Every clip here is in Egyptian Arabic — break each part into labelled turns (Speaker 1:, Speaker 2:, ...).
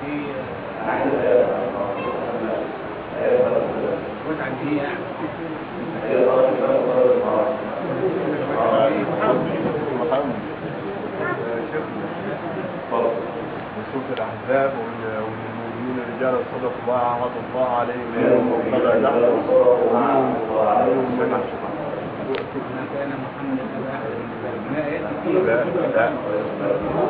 Speaker 1: انا عايز الايه الايه
Speaker 2: وانت عن ايه يعني
Speaker 1: هي طرف الباب وطرف المعارض اتفضل
Speaker 3: نصوص الأحزاب وال- والمؤمنين الرجال صدقوا الله عهد الله عليهم ومنهم مبتغى نحن ومنهم من الشفعاء
Speaker 2: ما كان محمد ابا احد من الابناء
Speaker 3: لا لا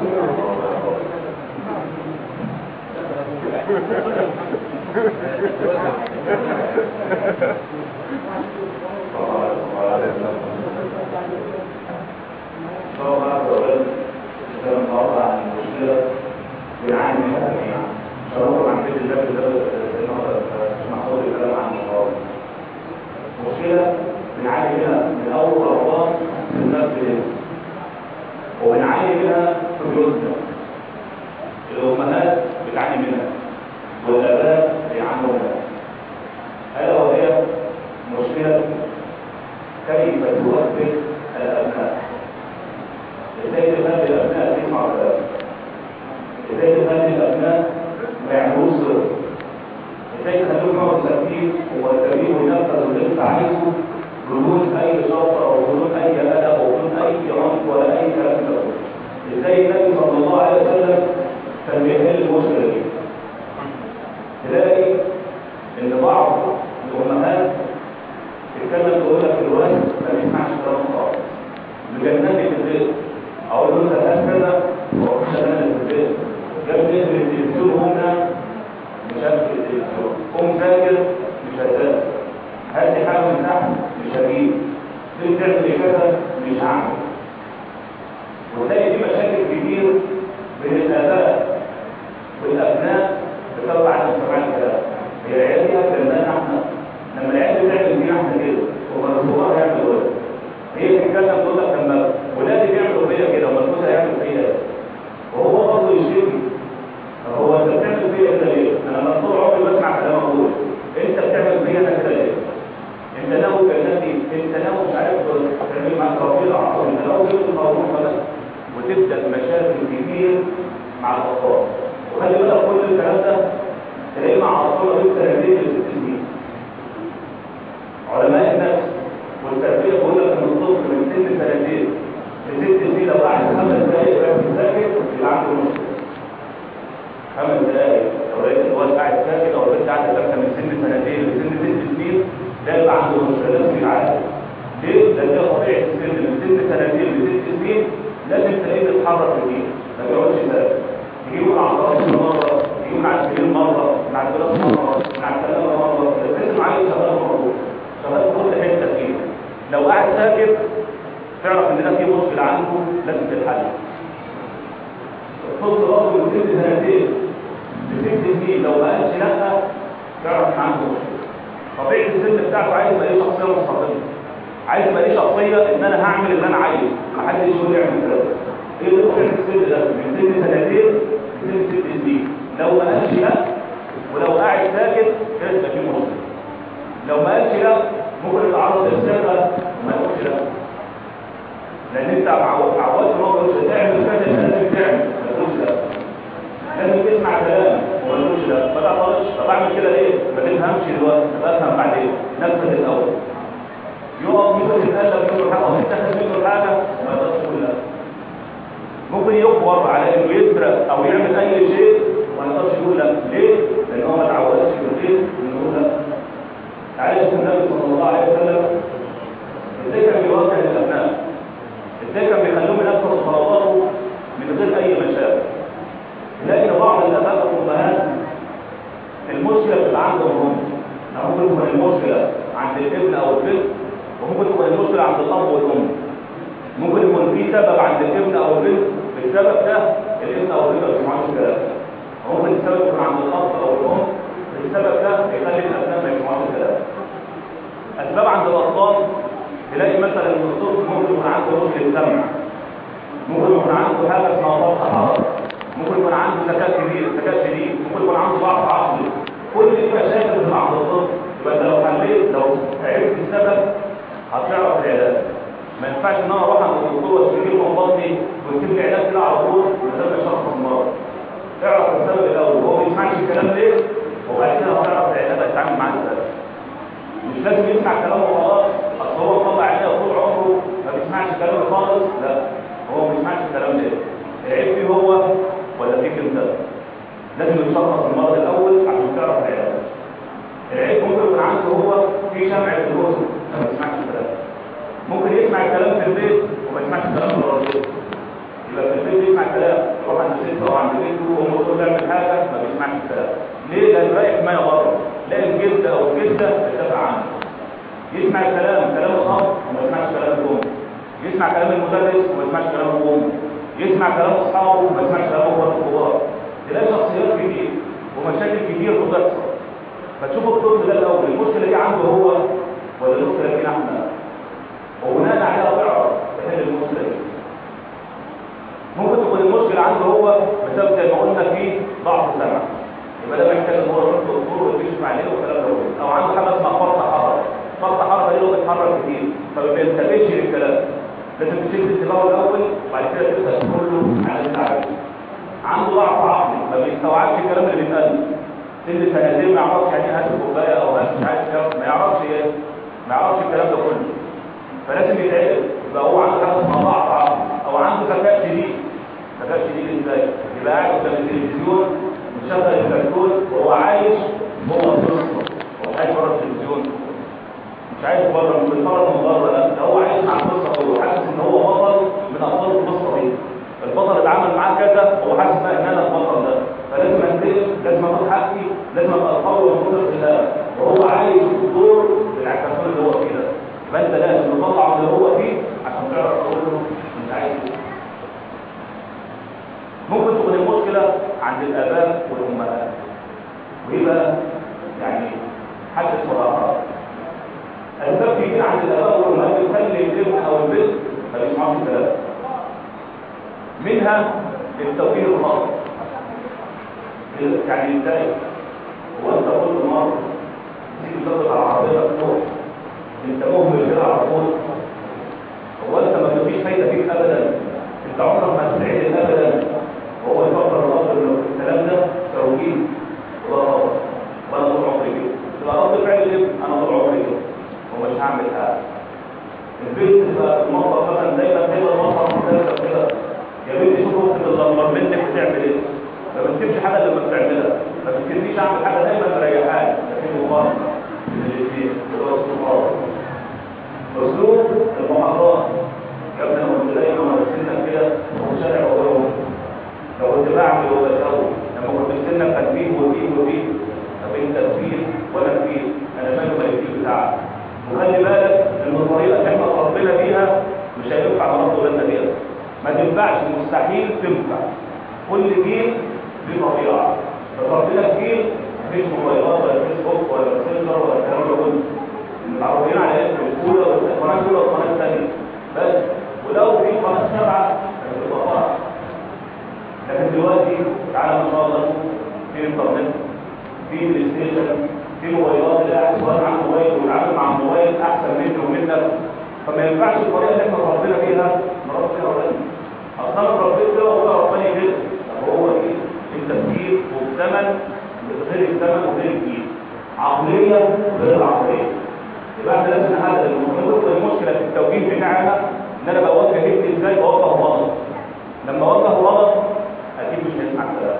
Speaker 1: الله عز وجل كما تعرض عن المشكلة بنعاني منها جميعا شرط عن بيت الله في محصول الكلام عن المقاومة مشكلة بنعاني منها من أول رمضان في الناس بيها وبنعاني منها في بيوتنا الأمهات بتعاني منها والآباء بيعانوا منها ألا وهي مشكلة كيف توفق الأبناء ازاي تخلي الابناء تسمع كلام ازاي تخلي الابناء ما يعملوش صدق ازاي تخليهم يقعدوا ساكتين ومرتبين وينفذوا اللي انت عايزه بدون اي شرط او بدون اي ادب او بدون اي عنف ولا اي كلام من ده ازاي النبي صلى الله عليه وسلم كان بيحل المشكله دي تلاقي ان بعض الامهات تتكلم تقول لك الولد ما بيسمعش كلام خالص مجنني في البيت اقول له انت هكذا واقول له انا في البيت جاب لي التلفزيون هنا مش هدخل التلفزيون قوم ذاكر مش هذاكر هات لي حاجه من تحت مش هجيب ليه تعمل إيه كذا مش هعمل وتلاقي دي مشاكل كتير بين الاباء والابناء بسبب عدم سماع الكلام هي العيال دي هتجننا احنا لما العيال دي تعمل فينا احنا كده ومرزوقها هيعمل ولد هي بتتكلم تقول لك لما ولادي بيعملوا فيا كده وما جوزها يعمل فيا ايه وهو برضه يشتكي هو انت بتعمل فيا كده ليه؟ انا لما طول عمري بسمع كلام ابويا انت بتعمل فيا انا كده ليه؟ انت ناوي كلامي انت ناوي مش عارف تعمل معاك رفيق اعصاب انت ناوي تجيب الموضوع ده وتبدا مشاكل كتير مع الاطفال وخلي بالك كل الكلام ده تلاقيه مع اطفال لسه سنتين لست سنين علماء النفس والتربيه بيقول لك ان الطفل من سن سنتين لست سنين لو قعد خمس دقائق بس يذاكر يبقى عنده مشكله خمس دقائق لو لقيت الولد قاعد ساكت او البنت قاعده ساكته من سن سنتين لسن ست سنين ده يبقى عنده مشكله لازم يتعالج ليه؟ لان ده طبيعه السن من سن سنتين لست سنين لازم تلاقيه بيتحرك كتير ما بيقعدش ساكت يجيبوا من على الارض مره يجيبوا من على السرير مره من على الجلاس مره من على الثلاجه مره لازم عايز شغال مربوط شغال في كل حته فيه لو قاعد ساكت تعرف ان ده في مشكله عنده لازم تتحل الطفل برضه من ست سنتين لست سنين لو ما قالش لا تعرف ان عنده مشكله طبيعه السن بتاعته عايز يبقى ليه شخصيه مستقله عايز يبقى ليه شخصيه ان انا هعمل اللي انا عايزه محدش يقول لي اعمل كذا ايه اللي ممكن السن ده من سن سنتين لسن ست سنين لو ما قالش لا ولو قاعد ساكت كده يبقى في مشكله لو ما قالش لا ممكن يتعرض للسرقه وما يقولش لا لان انت عودت عودت ان هو يقول تعمل كذا يبقى لازم تعمل ما تقولش لا لازم تسمع كلام وما تقولش لا ما تعترضش طب اعمل كده ليه؟ ما تفهمش دلوقتي طب افهم بعدين نفذ الاول يقف مثل يتقلب منه حاجه او يتخذ منه حاجه وما يقدرش يقول لا ممكن يكبر على انه يسرق او يعمل اي شيء وما يقدرش يقول لا ليه؟ لان هو ما اتعودش في البيت انه يقول لا تعالى شوف النبي صلى الله عليه وسلم ازاي كان بيوجه الابناء ازاي كان بيخلوهم ينفذوا صلواته من غير اي مشاكل لكن بعض الاباء والامهات المشكله بتبقى عندهم هم يعني ممكن تكون المشكله عند الابن او البنت وممكن تكون المشكله عند الاب والام ممكن يكون في سبب عند الابن او البنت السبب ده الابن او البنت ما بيسمعوش الكلام وممكن السبب يكون عند الاب او الام السبب ده يخلي الابناء ما يسمعوش الكلام اسباب عند الاطفال تلاقي مثلا ان الطفل ممكن يكون عنده رشد السمع ممكن يكون عنده حاجه اسمها ضغط حراره ممكن يكون عنده ذكاء كبير ذكاء شديد ممكن يكون عنده ضعف عقلي كل دي مشاكل بتبقى عند الطفل يبقى انت لو حليت لو عرفت السبب هتعرف العلاج ما ينفعش ان انا اروح عند الدكتور واشتكي له من بطني ويكتب لي علاج كده على طول من غير ما يشخص المرض اعرف السبب الاول هو بيسمع كلامه خلاص اصل هو مطلع عينيه طول عمره ما بيسمعش كلامه خالص لا هو ما بيسمعش الكلام ده العيب فيه هو ولا فيك انت لازم يتشخص المرض الاول عشان تعرف العلاج العيب ممكن يكون عنده هو في شمع في الاذن ما بيسمعش الكلام ممكن يسمع الكلام في البيت وما يسمعش الكلام بره البيت يبقى في البيت يسمع كلام يروح عند ست او عند بنته وهم تقول تعمل حاجه ما بيسمعش الكلام ليه؟ لان رايح ما بره لا الجده او الجده بتدافع عنه يسمع الكلام كلام الاب وما يسمعش كلام الام يسمع كلام المدرس وما يسمعش كلام الام يسمع كلام اصحابه وما يسمعش كلام اخواته الكبار تلاقي شخصيات كتير ومشاكل كتير بتحصل فتشوف الطفل ده الاول المشكله دي عنده هو ولا المشكله فينا احنا وبناء عليها تعرف تحل المشكله دي ممكن تكون المشكله عنده هو بسبب زي ما قلنا في ضعف السمع يبقى ده محتاج ان هو يروح للدكتور ويكشف عليه والكلام ده كله او عنده حاجه اسمها فرط حركه فرط حركه دي لو بيتحرك كتير فما بينتبهش للكلام لازم تشد انتباهه الاول وبعد كده تبدا تقول له على التعب عنده ضعف عقلي ما بيستوعبش الكلام اللي بيتقال سن سنتين ما يعرفش يعني ايه هات كوبايه او هات مش عارف كام ما يعرفش ايه ما يعرفش الكلام ده كله فلازم يتعالج يبقى هو عنده حاجه اسمها ضعف عقلي او عنده ذكاء شديد ذكاء شديد ازاي يبقى قاعد قدام التلفزيون مشغل الكرتون وهو عايش جوه القصه هو عايش بره التلفزيون مش عايش بره مش بيتفرج من بره لا ده هو عايش مع القصه كله حاسس ان هو بطل من ابطال القصه دي البطل اتعامل معاه كذا هو حاسس بقى ان انا البطل ده فلازم انتقم لازم اخد حقي لازم ابقى القوي والقدر الخلاف وهو عايش الدور بتاع الكرتون اللي هو فيه ده يبقى انت لازم تطلع اللي هو فيه عشان تعرف تقول له انت عايز ايه ممكن تكون المشكله عند الاباء والامهات ويبقى يعني حد صراحه الاسباب كتير عند الاباء والامهات بتخلي الابن او البنت ما بيسمعوش الكلام منها التوجيه الخاطئ يعني ازاي هو انت كل مره تيجي تضغط على العربيه تروح انت مهمل كده على طول هو انت ما فيش فايده فيك ابدا انت عمرك ما هتتعدل ابدا وهو يفكر الاب ان الكلام ده توجيه وده غلط وانا طول عمري كده تبقى رد فعل الابن انا طول عمري كده ومش هعمل حاجه البنت تبقى في المطبخ مثلا دايما تبقى المطبخ مختلفه كده يا بنتي شوف اختك بتدمر بنتك بتعمل ايه ما بتسيبش حاجه لما بتعملها ما بتسيبنيش اعمل حاجه دايما مريحاني لكن مقارنه بين الاثنين اللي هو اسلوب اسلوب المحاضرات يا ابني انا كنت دايما وانا في سنك كده في شارع وهو لو كنت بعمل وبسوي لما كنت في سنك كان فيه وفيه وفيه طب انت فيه ولا فيه انا مالي مال الفيه بتاعك وخلي بالك ان الطريقه اللي احنا ربنا بيها مش هينفع نرد ولادنا بيها ما تنفعش مستحيل تنفع كل جيل ليه طبيعه ربنا جيل مفيش موبايلات ولا فيسبوك ولا ماسنجر ولا الكلام ده كله العربيين على اسم الاولى والقناه الاولى والقناه الثانيه بس ولو في قناه سبعه هتبقى فرع لكن دلوقتي تعالى ما شاء الله في انترنت في بلاي ستيشن في موبايلات اللي قاعد سواء عنده موبايل ويتعامل مع الموبايل احسن مني ومنك فما ينفعش الطريقه اللي احنا ربنا فيها نرد فيها ولادنا اصلا ربنا هو ربنا كده طب هو ايه التفكير والزمن غير الزمن وغير الجيل عقليه غير العقليه يبقى احنا لازم نحدد المشكله في التوجيه بتاعنا ان انا بوجه ابني ازاي بوجه غلط لما اوجه غلط اكيد مش هيسمع كلام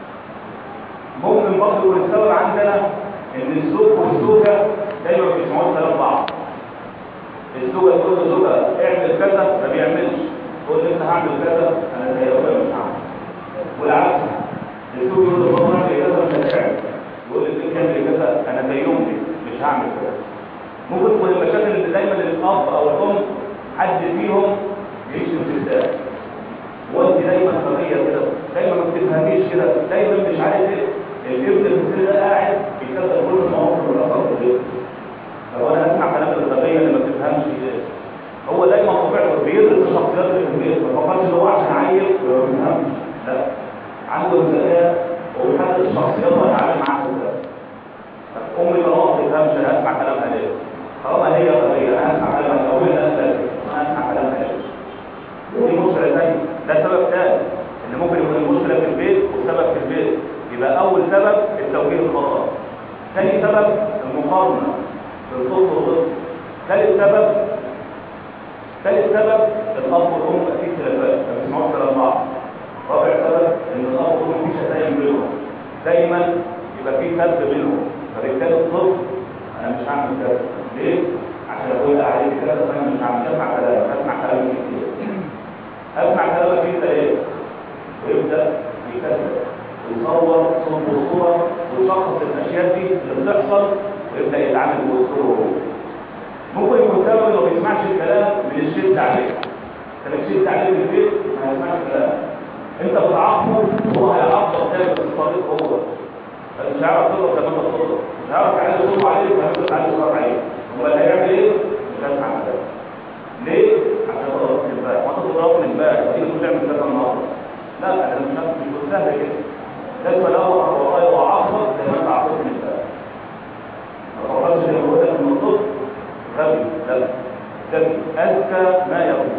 Speaker 1: ممكن برضه يكون السبب عندنا ان الزوج والزوجه دايما ما بيسمعوش كلام بعض الزوجه تقول لزوجها اعمل كذا ما بيعملش تقول لي انت هعمل كذا انا زي ابويا مش هعمل والعكس الزوج يقول لبابا اعمل كذا مش هتعمل يقول لي انت اعمل كذا انا زي امي مش هعمل كذا ممكن تكون المشاكل اللي دايما الاب او الام حد فيهم يشتم في الذات وانت دايما طبيعيه كده دايما ما بتفهميش كده دايما مش عارف ايه الابن المثل ده قاعد بيصدق كل المواقف اللي حصلت له طب انا اسمع كلام الغبيه اللي ما بتفهمش ايه هو دايما طبيعته بيدرس الشخصيات اللي في البيت ما فكرش ان هو عشان عيل ما بيفهمش لا عنده ذكاء وبيحدد الشخصيات ويتعامل معاها ازاي طب امي طالما ما بتفهمش انا اسمع كلامها ليه؟ طالما هي غبيه انا اسمع كلامها لو هي انا اسمع كلامها ليه؟ دي مشكله ثانيه ده سبب ثاني ان ممكن يكون المشكله في البيت والسبب في البيت يبقى اول سبب التوجيه الخطا ثاني سبب المقارنه بالطفل والطفل ثالث سبب ثالث سبب الاب والام اكيد خلافات ما بيسمعوش كلام بعض رابع سبب ان الاب والام في شتايم بينهم دايما يبقى في سلب بينهم فبالتالي الطفل انا مش هعمل كذا ليه؟ عشان اقول عليك كذا فانا مش هعمل اسمع كلامك اسمع كلامك كتير اسمع كلامك انت ايه؟ ويبدا يكذب ويصور صوت وصوره ويشخص الاشياء دي اللي بتحصل ويبدا يتعامل باسلوبه هو ممكن يكون سبب انه ما بيسمعش الكلام من الشد عليه انت بتشد عليه في البيت ما يسمعش الكلام انت بتعاقبه وهو هيعاقبك تاني بس الطريق هو مش هيعرف تضرب زي ما انت بتضرب مش هيعرف يعلي صوته عليك وهيفضل يعلي صوته عليك امال هيعمل ايه؟ مش هيسمع كلام ليه؟ عشان تضربك من امبارح ما انت تضربه من امبارح وتيجي تقول اعمل كذا النهارده لا انا مش مش سهل كده لازم له والله وعاقبك زي ما انت عاقبت من امبارح ما تقولش زي ما قلت من الطفل غبي لا ذكي اذكى ما يكون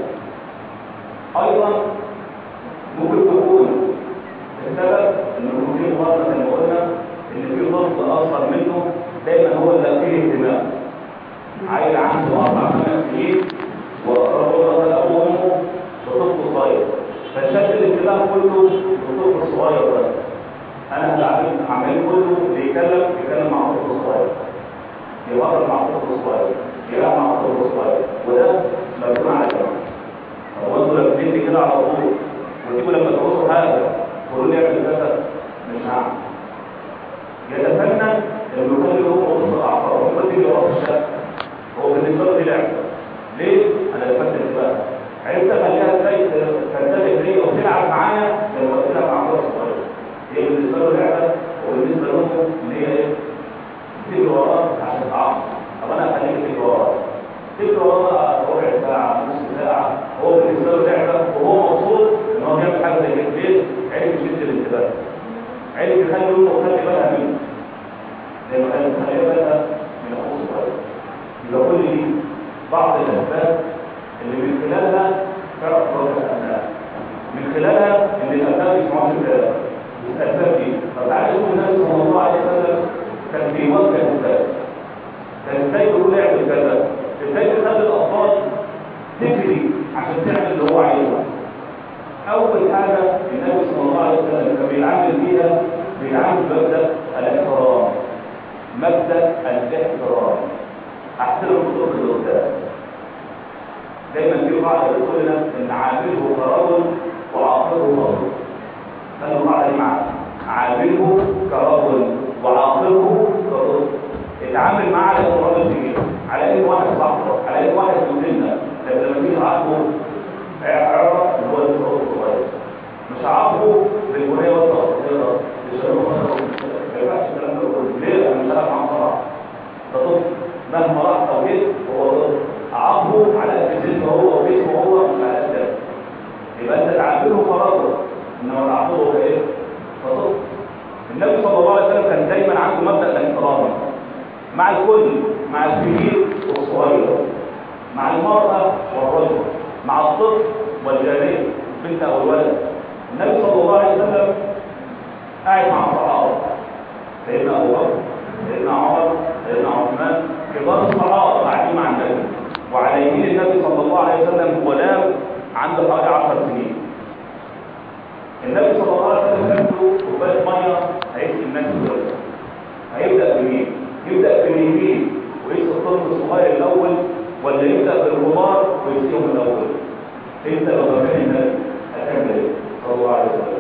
Speaker 1: ايضا ممكن تكون السبب ان يكون في غلطه زي ما قلنا ان في طفل اصغر منه دايما هو اللي فيه اهتمام عيل عنده اربع خمس سنين وربنا ابوه وامه بطفل صغير فشد الانتباه كله بالطفل الصغير ده انا هعمل عمال كله بيتكلم بيتكلم مع طفل صغير يوقف مع طفل صغير يلعب مع طفل صغير وده مبني على جماعه هو انتوا لما بتدي كده على طول وتيجوا لما تقولوا هذا تقولوا لي اعمل كذا مش هعمل يتفنن المكان اللي هو موجود في الاعصاب هو تيجي ورا الشقه هو بالنسبه له دي لعبه ليه؟ انا لفت انتباه عرفت اخليها ازاي تنتبه ليا وتلعب معايا لما تلعب مع طفل صغير هي بالنسبه له لعبه وبالنسبه لهم ان هي ايه؟ تجري وراه عشان تعاقب طب انا هخليك تجري وراه تجري وراه ربع ساعه نص ساعه هو بالنسبه له لعبه وهو مبسوط ان هو بيعمل حاجه زي كده ليه؟ عرف يشد الانتباه عرف يخلي امه وخلي بالها منه زي ما قال خلي بالها من اخوه الصغير يبقى كل دي بعض الاسباب اللي من خلالها تعرف تواجه الابناء من خلالها ان الابناء يسمعوا الكلام الاسباب دي طب تعالى شوف النبي صلى الله عليه وسلم كان بيوجه ازاي كان ازاي يقول اعمل كذا ازاي تخلي الاطفال تجري عشان تعمل اللي هو عايزه اول حاجه النبي صلى الله عليه وسلم كان بيتعامل بيها بيتعامل بمبدا الاحترام مبدا الاحترام احترم الطفل اللي قدامك دايما في قاعده بتقول لنا ان عامله كرجل وعاقبه كرجل خلوا القاعده دي معاك عامله كرجل وعاقبه كرجل اتعامل معاه على انه راجل كبير على انه واحد صاحبه على انه واحد مسنه لكن لما تيجي تعاقبه اعرف ان هو لسه صغير مش هعاقبه بالبنيه والتقصيره بالشروط ما ينفعش الكلام ده كله ليه؟ انا مش هلعب معاه طبعا ده طفل مهما راح او جه هو طفل اعاقبه على قد سنه هو وجسمه هو مش على قد ده يبقى انت تعامله كرجل انما تعاقبه كايه؟ كطفل النبي صلى الله عليه وسلم كان دايما عنده مبدا الاحترام مع الكل مع الكبير والصغير مع المرأة والرجل مع الطفل والجارية البنت أو الولد النبي صلى الله عليه وسلم قاعد مع الصحابة سيدنا أبو بكر سيدنا عمر سيدنا عثمان كبار الصحابة قاعدين مع النبي وعلى يمين النبي صلى الله عليه وسلم غلام عنده حوالي 10 سنين النبي صلى الله عليه وسلم كان له كوبايه ميه هيسقي الناس دلوقتي هيبدا بمين؟ يبدا باليمين ويسقي الطفل الصغير الاول ولا يبدا بالكبار ويسقيهم الاول؟ انت لو مكان النبي هتعمل ايه؟ صلى الله عليه وسلم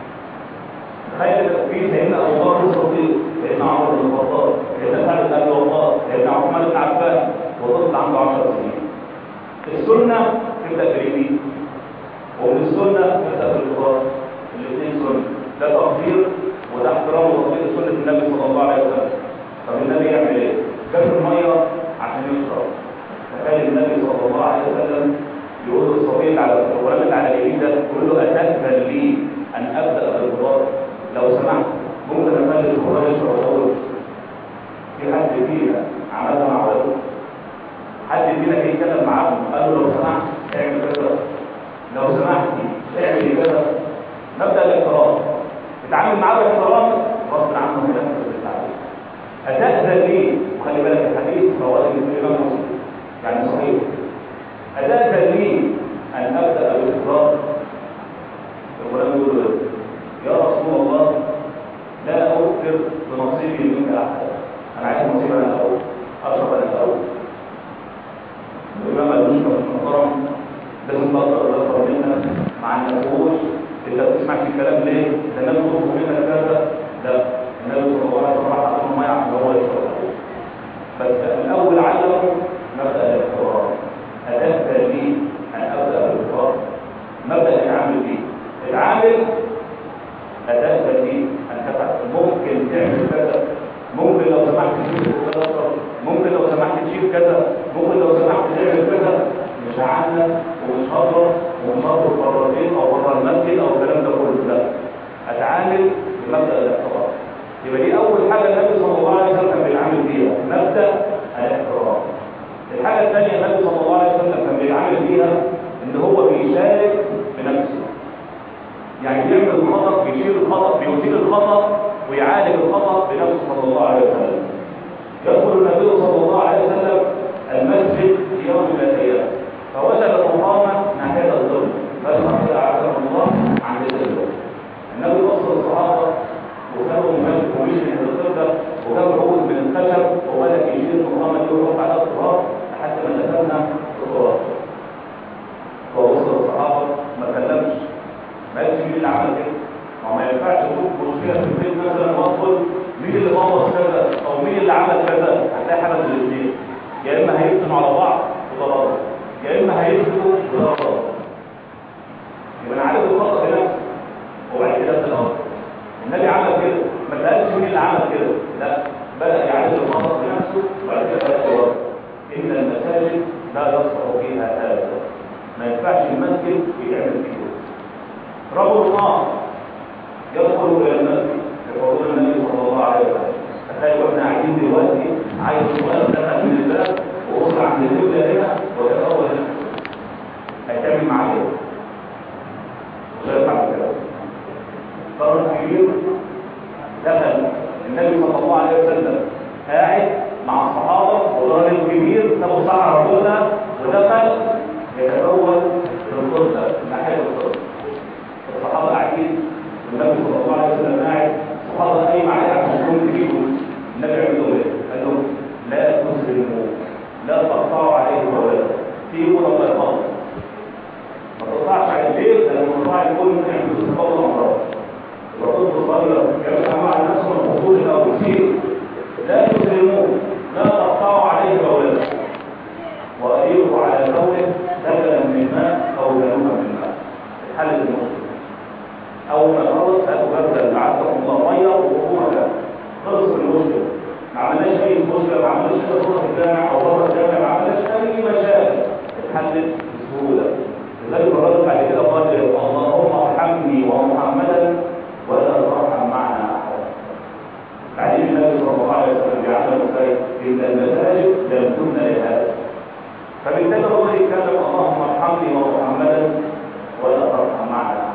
Speaker 1: تخيل في سيدنا ابو بكر الصديق سيدنا عمر بن الخطاب سيدنا سعد بن ابي وقاص سيدنا عثمان بن عفان وطفل عنده 10 سنين السنه تبدا باليمين ومن السنه تبدا بالكبار الاثنين سنه ده تقدير وده احترام وتقدير سنه النبي صلى الله عليه وسلم طب النبي يعمل ايه؟ جاب الميه عشان يشرب تخيل النبي صلى الله عليه وسلم يقول للصبي اللي على الغلام اللي على اليمين ده يقول له اتكفل لي ان ابدا بالكبار لو سمحت ممكن اخلي الكبار يشرب الاول في حد فينا عملها مع ولده حد فينا كان يتكلم معاهم قال له لو سمحت اعمل كذا لو سمحتي اعمل كذا مبدا الاحترام اتعامل معاه باحترام غصب عنه هينفذ التعليم اتاذن لي وخلي بالك الحديث رواه الامام مسلم يعني صحيح أتاك لي أن أبدأ بالإقرار القرآن يقول له يا رسول الله لا أؤثر بنصيبي منك أحد أنا عايز نصيبي أنا الأول أشرب أنا الأول الإمام المشكلة المحترم لازم تقدر الأكثر منا مع أن تقولش أنت بتسمع في الكلام ليه؟ ده النبي يطلب منك كذا لا النبي صلى الله عليه وسلم راح عنه ما يعمل هو يشرب بس الأول علم مبدأ الاقرار أتاك لي أن أبدأ بالاقرار مبدأ العمل فيه العامل أتاك لي أن تفعل ممكن تعمل كذا ممكن لو سمحت تشيل كذا ممكن لو سمحت تشيل كذا ممكن لو سمحت تعمل كذا مش هعنى ومش هضر ومش هضر بره البيت او بره المسجد او الكلام ده كله لا اتعامل بمبدا الاحترام يبقى دي اول حاجه النبي صلى الله عليه وسلم كان بيتعامل فيها مبدا الاحترام الحاجه الثانيه النبي صلى الله عليه وسلم كان بيتعامل فيها ان هو بيشارك بنفسه يعني بيعمل الخطأ بيشيل الخطأ بيزيل الخطأ ويعالج الخطأ بنفسه صلى الله عليه وسلم يدخل النبي صلى الله عليه وسلم المسجد في يوم من الايام فوجد الرقامة ناحية الظل فاسمع كده عزم الله عن الظل النبي وصل الصحابة وكانوا ممشي من القبلة وكانوا عود من الخشب وبدأ يشيل الرقامة دي ويروح على التراب لحد ما دخلنا في التراب فوصل الصحابة ما كلمش ما قالش مين اللي عمل كده ما ما ينفعش تشوف مشكلة في البيت مثلا وادخل مين اللي بوظ كذا او مين اللي عمل كذا هتلاقي حاجة من الاثنين يا اما هيفتنوا على بعض وضرر يا اما هيفتنوا وضرر يبقى انا عارف الخطأ بنفسي وبعد كده في الارض النبي عمل كده ما سالش مين اللي عمل كده لا بدا يعالج الخطأ بنفسه وبعد كده بدا يورد ان المساجد لا يصلح فيها هذا ما ينفعش المسجد يتعمل فيه رجل الله يدخل الى المسجد يقول النبي صلى الله عليه وسلم تخيل واحنا قاعدين دلوقتي عايز سؤال دخل من الباب ووصل عند الدولة هنا وتطور هنا هيتعمل معاه ايه؟ مش هينفع كده قرر كبير دخل النبي صلى الله عليه وسلم قاعد مع الصحابة وراجل كبير سابوا الصحراء رجلنا ودخل يتبول في القدة ناحية القدة الصحابة قاعدين والنبي صلى الله عليه وسلم قاعد الصحابة قايم عليه عشان يكون تجيبه النبي عمل له ايه؟ قال لهم لا تسلموا لا تقطعوا عليه الولد سيبوا لما يخلص ما تقطعش على البيت لان الموضوع يكون يعمل استفاضه امراض الرسول صغير يرجع مع نفسه الخطوط الاول سيب لا تسلموا لا تقطعوا عليه الولد واضيفوا على قوله دجلا من ماء او جنوبا من ماء حل المشكله اول ما خلص هاتوا جبل لعلكم الله ميه وقوموا خلص المشكله ما عملناش اي مشكله ما عملناش اي صوره في الجامع او بره الجامع ما عملناش اي مشاكل اتحلت بسهوله لذلك الراجل بعد كده قال اللهم ارحمني ومحمدا ولا ترحم معنا احدا بعدين النبي صلى الله عليه وسلم يعلم ازاي ان المساجد لم تبنى لهذا فبالتالي الرجل يتكلم اللهم ارحمني ومحمدا ولا ترحم معنا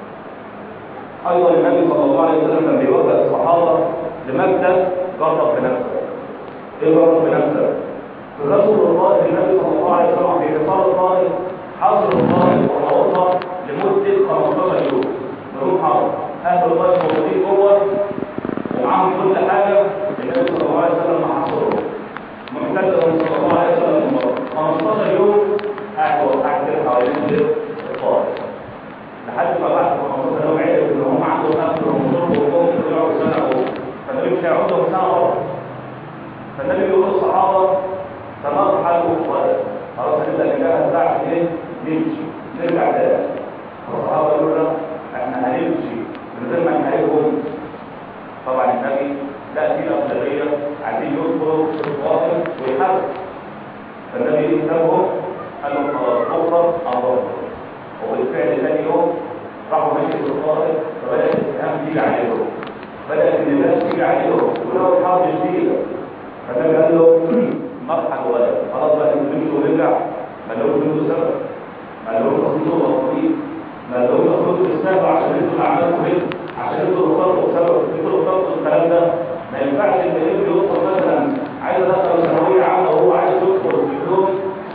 Speaker 1: احدا ايضا النبي صلى الله عليه وسلم كان بيوجه الصحابه لمبدا جرب بنفسك ايه جرب بنفسك في رسول الله النبي صلى الله عليه وسلم في حصار الطائف حصر الطائف وحوطها لمده 15 يوم بدون حرب اهل الطائف موجودين جوه ومعاهم كل حاجه النبي صلى الله عليه وسلم حصرهم محتاجهم صلى الله عليه وسلم 15 يوم قاعد قاعد كده حوالين الطائف لحد ما بعد 15 يوم عرف ان هم عندهم اكل وشرب وهم طلعوا سنه فالنبي مش هيقعدهم سنه ورا فالنبي بيقول للصحابه سنرحل غدا خلاص انت نجاح الساعه 2 نمشي نرجع تاني الصحابه يقولوا لا احنا هنمشي من غير ما نحاربهم طبعا النبي لا في افضليه عايزين يدخلوا في القاتل ويحاربوا فالنبي يكتبهم قال لهم خلاص بكره امرهم وبالفعل ثاني يوم راحوا ماشي في القائد فبدات السهام تيجي عليهم بدات الناس تيجي عليهم ولو الحرب شديده فالنبي قال له مرحل ولد خلاص بقى تمشوا ورجع ما لهوش منه سبب ما لهوش تصديق وتصديق ما لهوش تصديق السبب عشان انتوا اللي عملتوا كده عشان انتوا اللي اخترتوا سبب انتوا اللي اخترتوا الكلام ده ما ينفعش ان ابني يوصل مثلا عايز ادخل ثانويه عامه وهو عايز يدخل دبلوم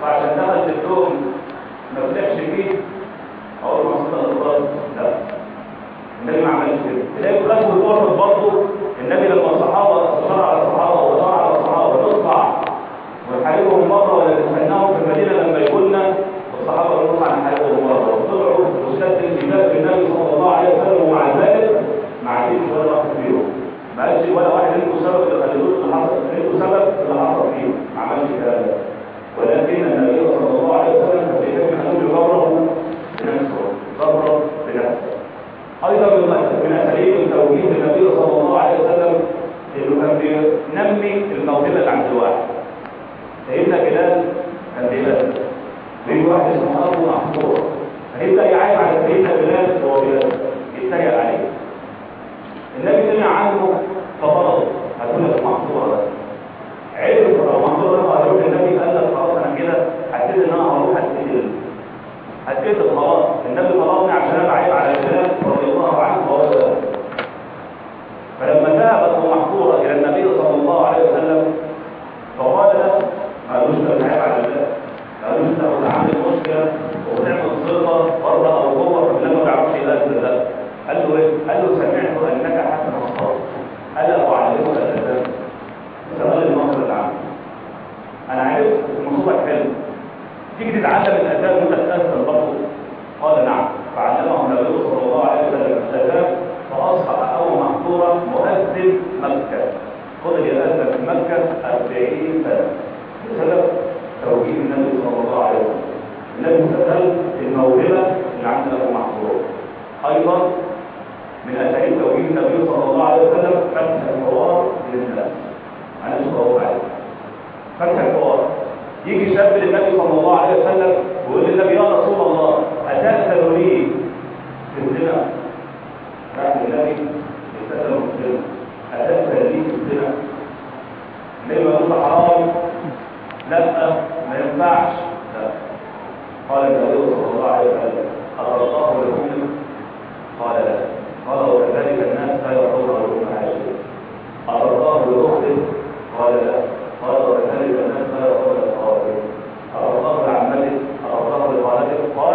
Speaker 1: ينمي الموهبه اللي عند الواحد سيدنا بلال كان بلال في واحد اسمه ابو محفوظ هيبدا يعايب على سيدنا بلال وهو بلال يتريق عليه النبي سمع عنه ففرض هتقول لك محظوره ده عرف لو محظوره ده هيروح النبي قال لك خلاص انا كده حسيت ان انا هروح اتقتل هتقتل خلاص النبي طلبني عشان انا بعيب على بلال رضي الله عنه وهو بلال فلما ذهب ابو محظوره الى النبي صلى الله عليه وسلم فقال له قالوش ده بعيب على بلال قالوش انت بتعمل مشكله وبتعمل صفه بره او جوه فبلال ما بيعرفش يقتل ده قال له ايه؟ قال له سمعت انك حسن الصوت الا اعلمك الادب سؤال المصر اللي عندي انا عرفت مصوبك حلو تيجي تتعلم الاداب وانت تاثر برضه قال نعم فعلمه النبي صلى الله عليه وسلم الاداب فاصبح اول محظورا مؤذن مكه فضل يأذن في مكه 40 سنه بسبب توجيه النبي صلى الله عليه وسلم النبي استغل الموهبه اللي عند ابو محظور ايضا من اساليب توجيه النبي صلى الله عليه وسلم فتح الحوار للناس انا مش بقول عليه فتح الحوار يجي شاب للنبي صلى الله عليه وسلم ويقول للنبي يا رسول الله اتاذن لي في الزنا راح للنبي يستاذن في الزنا اتاذن لي في الزنا النبي يقول له حرام لا ما ينفعش لا قال النبي صلى الله عليه وسلم أترضاه لأمك قال لا قال وكذلك الناس لا يرضون لهم عائشة أترضاه لأختك قال لا قال وكذلك الناس لا يرضون لأخواتك أترضاه لعمتك أترضاه لخالتك قال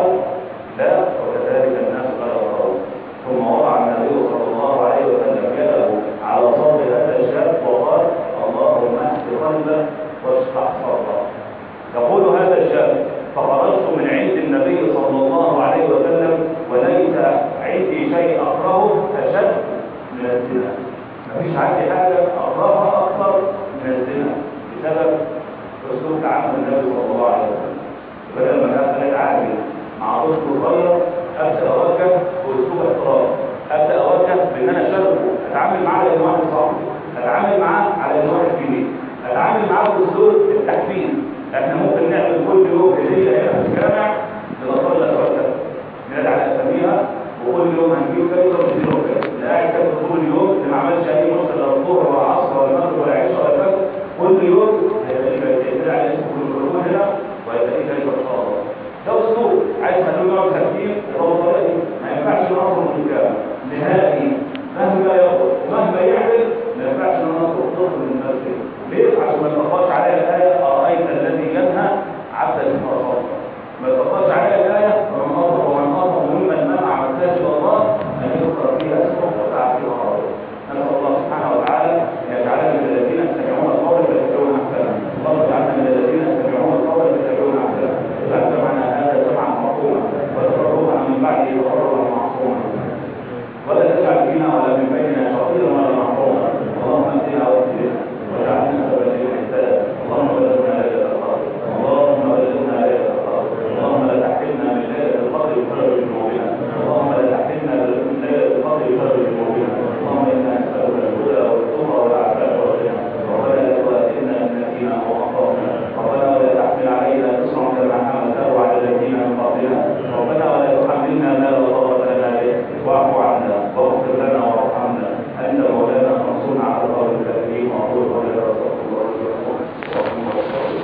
Speaker 1: لا وكذلك الناس لا يرضون ثم وضع النبي صلى الله عليه وسلم يده على صدر هذا الشاب وقال اللهم اهد قلبه واشرح صدره يقول هذا الشاب فخرجت من عند النبي صلى الله عليه وسلم وليس عندي شيء اكرهه اشد من الزنا مفيش عندي حاجه اكرهها اكثر من الزنا بسبب اسلوب تعامل النبي صلى الله عليه وسلم بدل ما كان اتعامل مع طفل صغير ابدا اوجه باسلوب احترام ابدا اوجه بان انا اشاركه اتعامل معاه على انه واحد صاحبي اتعامل معاه على انه واحد كبير اتعامل معاه باسلوب التحفيز احنا ممكن نعمل كل يوم هديه هنا في الجامع للاطفال الاخوات ننادي على اساميها وكل يوم هنجيب كذا ونديله كذا اللي قاعد كذا طول اليوم اللي ما عملش اي نص لا الظهر ولا العصر ولا المغرب ولا العشاء ولا كذا كل يوم هيبقى على اسم كل العلوم هنا وهيبقى ايه كذا ان شاء الله ده اسلوب عايز خلوه يقعد تفكير هو طريقي ما ينفعش نخرج من الجامع نهائي مهما ياخد ومهما يعمل ما ينفعش ان انا اخرج طفل من المسجد ليه؟ عشان ما تطبقش عليها الآية أرأيت الذي ينهى عبدا بما صدق ما تطبقش عليها الآية ومن أصدق ومن أصدق ممن منع مساجد الله أن يذكر فيها اسمه وسعى فيها غرضه نسأل الله سبحانه وتعالى أن يجعلنا من الذين يستمعون القول فيتبعون أحسنه اللهم اجعلنا من الذين يستمعون القول فيتبعون أحسنه اجعل سمعنا هذا سمعا مرحوما وتفرقنا من بعده تفرقا معصوما ولا تجعل فينا ولا من بيننا شقيا ولا محروما اللهم اهدنا واهدنا وجعلنا سببا للإحسان اللهم بلغنا ليلة القدر اللهم بلغنا ليلة القدر اللهم لا تحرمنا من ليلة القدر بسبب ذنوبنا اللهم لا تحرمنا من ليلة القدر بسبب ذنوبنا اللهم إنا نسألك الهدى والتقى والعفاف والغنى ربنا لا تؤاخذنا إن نسينا أو أخطأنا ربنا ولا تحمل علينا إصرا كما حملته على الذين من قبلنا ربنا ولا تحملنا ما لا طاقة لنا به واعف عنا واغفر لنا وارحمنا أنت مولانا فانصرنا على القوم الكافرين وأقول قولي هذا أستغفر الله لي ولكم وأقوم بالصلاة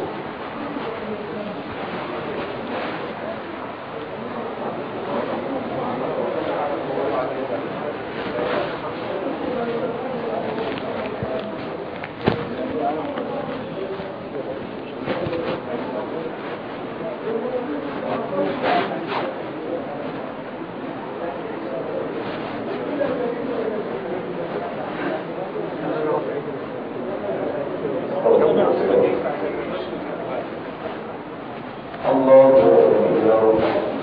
Speaker 4: الله أكبر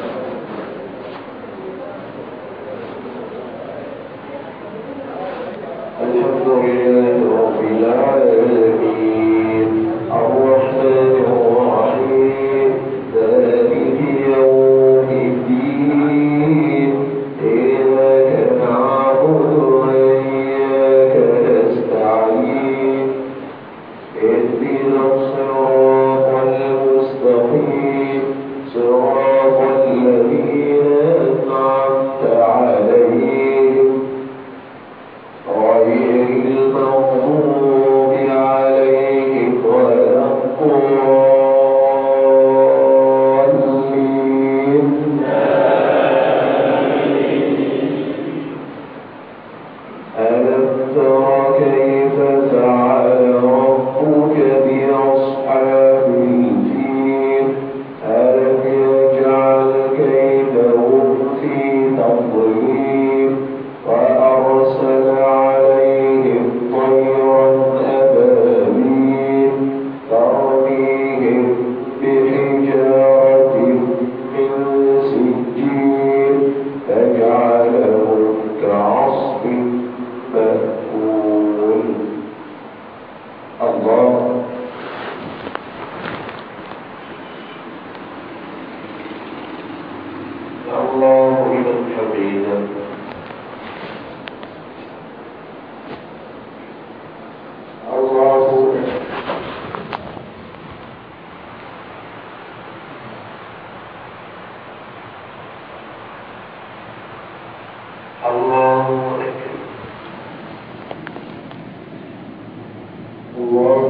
Speaker 4: الحمد لله رب العالمين الرحمن الرحيم مالك يوم الدين إياك نعبد وإياك نستعين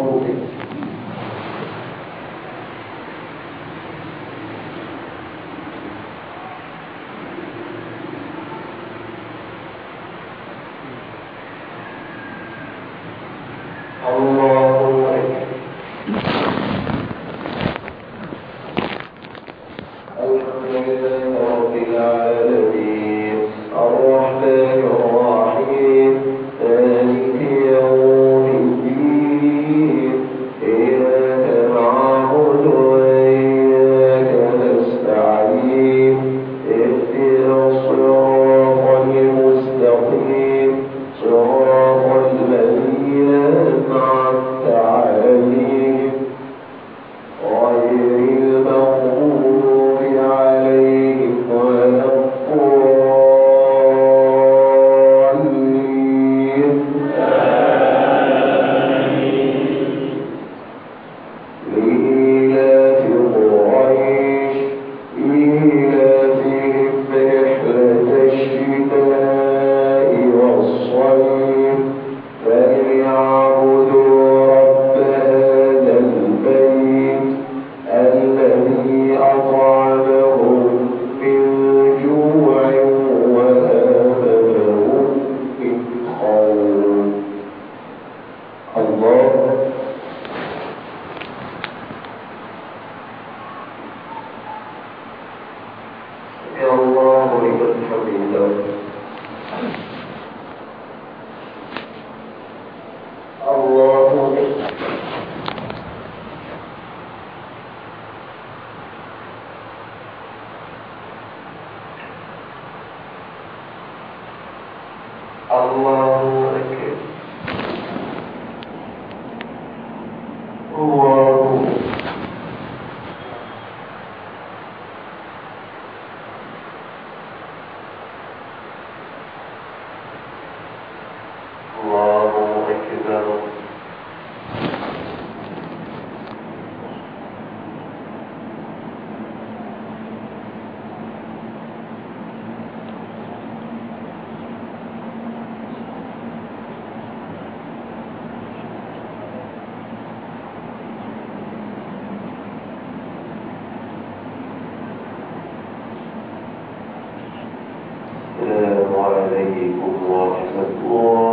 Speaker 4: الله الحمد لله رب العالمين الرحمن الرحيم مالك يوم الدين إياك نعبد وإياك نستعين اهدنا الصراط المستقيم صراط الذين أنعمت عليهم غير المغضوب عليهم ولا الضالين لإيلاف قريش إيلافهم رحلة الشتاء والصيف فليعبدوا رب هذا البيت الذي أطعمهم من جوع وآمنهم من خوف الله يا الله لمن حمده الله الله أكبر الله الله أكبر السلام عليكم ورحمة الله